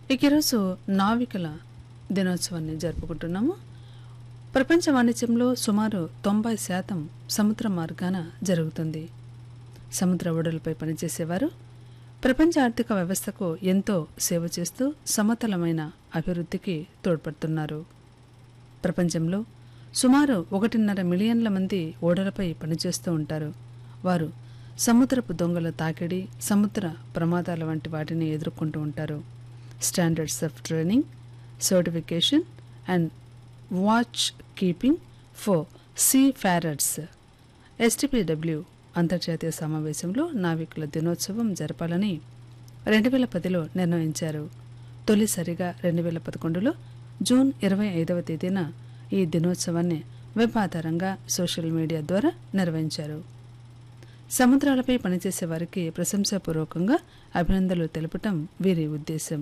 ఇక ఈరోజు నావికల దినోత్సవాన్ని జరుపుకుంటున్నాము ప్రపంచ వాణిజ్యంలో సుమారు తొంభై శాతం సముద్ర మార్గాన జరుగుతుంది సముద్ర ఒడలపై పనిచేసేవారు ప్రపంచ ఆర్థిక వ్యవస్థకు ఎంతో సేవ చేస్తూ సమతలమైన అభివృద్ధికి తోడ్పడుతున్నారు ప్రపంచంలో సుమారు ఒకటిన్నర మిలియన్ల మంది ఓడలపై పనిచేస్తూ ఉంటారు వారు సముద్రపు దొంగల తాకిడి సముద్ర ప్రమాదాల వంటి వాటిని ఎదుర్కొంటూ ఉంటారు standards of training certification and watch keeping for seafarers STCW అంతర్జాతీయ సమావేశంలో నావికుల దినోత్సవం జరపాలని రెండు వేల పదిలో నిర్ణయించారు తొలిసారిగా రెండు వేల పదకొండులో జూన్ ఇరవై ఐదవ తేదీన ఈ దినోత్సవాన్ని వెబ్ ఆధారంగా సోషల్ మీడియా ద్వారా నిర్వహించారు సముద్రాలపై పనిచేసే వారికి ప్రశంసాపూర్వకంగా అభినందనలు తెలపటం వీరి ఉద్దేశం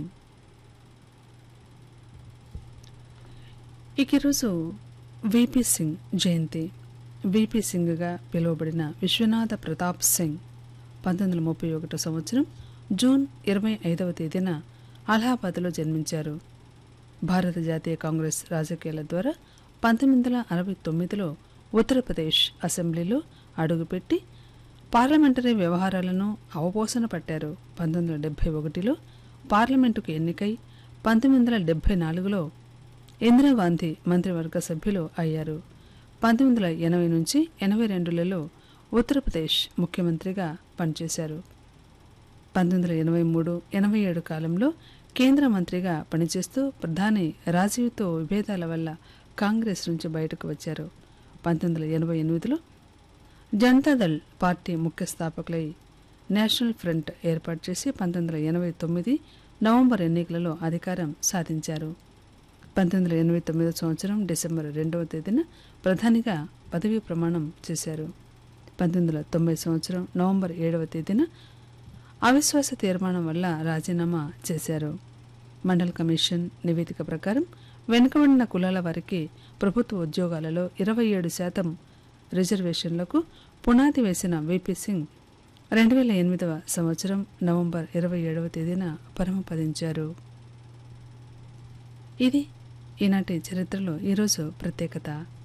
ఇక ఈరోజు విపి సింగ్ జయంతి విపి సింగ్గా పిలువబడిన విశ్వనాథ ప్రతాప్ సింగ్ పంతొమ్మిది వందల ముప్పై ఒకటో సంవత్సరం జూన్ ఇరవై ఐదవ తేదీన అలహాబాద్లో జన్మించారు భారత జాతీయ కాంగ్రెస్ రాజకీయాల ద్వారా పంతొమ్మిది వందల అరవై తొమ్మిదిలో ఉత్తరప్రదేశ్ అసెంబ్లీలో అడుగుపెట్టి పార్లమెంటరీ వ్యవహారాలను అవపోసన పట్టారు పంతొమ్మిది వందల డెబ్బై ఒకటిలో పార్లమెంటుకు ఎన్నికై పంతొమ్మిది వందల డెబ్బై నాలుగులో ఇందిరాగాంధీ మంత్రివర్గ సభ్యులు అయ్యారు పంతొమ్మిది వందల ఎనభై నుంచి ఎనభై రెండులలో ఉత్తరప్రదేశ్ ముఖ్యమంత్రిగా పనిచేశారు పంతొమ్మిది వందల ఎనభై మూడు ఎనభై ఏడు కాలంలో కేంద్ర మంత్రిగా పనిచేస్తూ ప్రధాని రాజీవ్తో విభేదాల వల్ల కాంగ్రెస్ నుంచి బయటకు వచ్చారు పంతొమ్మిది వందల ఎనభై ఎనిమిదిలో జనతాదళ్ పార్టీ ముఖ్య స్థాపకులై నేషనల్ ఫ్రంట్ ఏర్పాటు చేసి పంతొమ్మిది వందల ఎనభై తొమ్మిది నవంబర్ ఎన్నికలలో అధికారం సాధించారు పంతొమ్మిది వందల ఎనభై తొమ్మిదో సంవత్సరం డిసెంబర్ రెండవ తేదీన ప్రధానిగా పదవీ ప్రమాణం చేశారు పంతొమ్మిది వందల తొంభై సంవత్సరం నవంబర్ ఏడవ తేదీన అవిశ్వాస తీర్మానం వల్ల రాజీనామా చేశారు మండల్ కమిషన్ నివేదిక ప్రకారం వెనుకబడిన కులాల వారికి ప్రభుత్వ ఉద్యోగాలలో ఇరవై ఏడు శాతం రిజర్వేషన్లకు పునాది వేసిన విపి సింగ్ రెండు వేల ఎనిమిదవ సంవత్సరం నవంబర్ ఇరవై ఏడవ తేదీన పరమపదించారు ఇది ఈనాటి చరిత్రలో ఈరోజు ప్రత్యేకత